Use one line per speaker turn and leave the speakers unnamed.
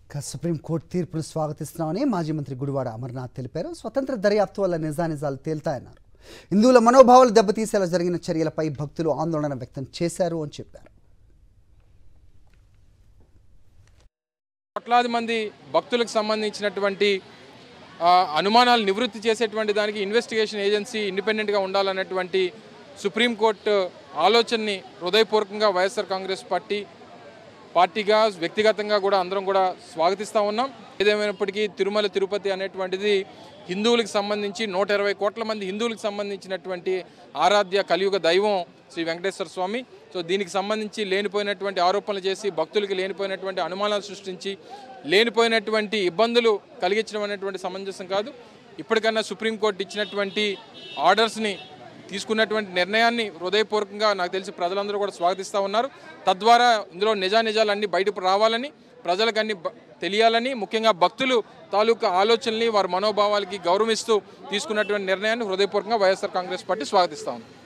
ఇక సుప్రీంకోర్టు తీర్పును స్వాగతిస్తున్నామని మాజీ మంత్రి గుడివాడ అమర్నాథ్ తెలిపారు స్వతంత్ర దర్యాప్తు వల్ల నిజానిజాలు తేల్తాయన్నారు హిందువుల మనోభావాలు దెబ్బతీసేలా జరిగిన చర్యలపై భక్తులు ఆందోళన వ్యక్తం చేశారు అని చెప్పారు
కోట్లాది మంది భక్తులకు సంబంధించినటువంటి ఆ, అనుమానాలు నివృత్తి చేసేటువంటి దానికి ఇన్వెస్టిగేషన్ ఏజెన్సీ ఇండిపెండెంట్గా ఉండాలన్నటువంటి సుప్రీంకోర్టు ఆలోచనని హృదయపూర్వకంగా వైఎస్ఆర్ కాంగ్రెస్ పార్టీ పార్టీగా వ్యక్తిగతంగా కూడా అందరం కూడా స్వాగతిస్తూ ఉన్నాం ఏదేమైనప్పటికీ తిరుమల తిరుపతి అనేటువంటిది హిందువులకు సంబంధించి నూట ఇరవై కోట్ల మంది హిందువులకు సంబంధించినటువంటి ఆరాధ్య కలియుగ దైవం శ్రీ వెంకటేశ్వర స్వామి సో దీనికి సంబంధించి లేనిపోయినటువంటి ఆరోపణలు చేసి భక్తులకి లేనిపోయినటువంటి అనుమానాలు సృష్టించి లేనిపోయినటువంటి ఇబ్బందులు కలిగించడం అనేటువంటి సమంజసం కాదు ఇప్పటికన్నా సుప్రీంకోర్టు ఇచ్చినటువంటి ఆర్డర్స్ని తీసుకున్నటువంటి నిర్ణయాన్ని హృదయపూర్వకంగా నాకు తెలిసి ప్రజలందరూ కూడా స్వాగతిస్తూ ఉన్నారు తద్వారా ఇందులో నిజానిజాలు అన్నీ బయటకు రావాలని ప్రజలకు అన్ని బ- తెలియాలని ముఖ్యంగా భక్తులు తాలూకా ఆలోచనల్ని వారి మనోభావాలకి గౌరవిస్తూ తీసుకున్నటువంటి నిర్ణయాన్ని హృదయపూర్వకంగా వైఎస్ఆర్ కాంగ్రెస్ పార్టీ స్వాగతిస్తా ఉంది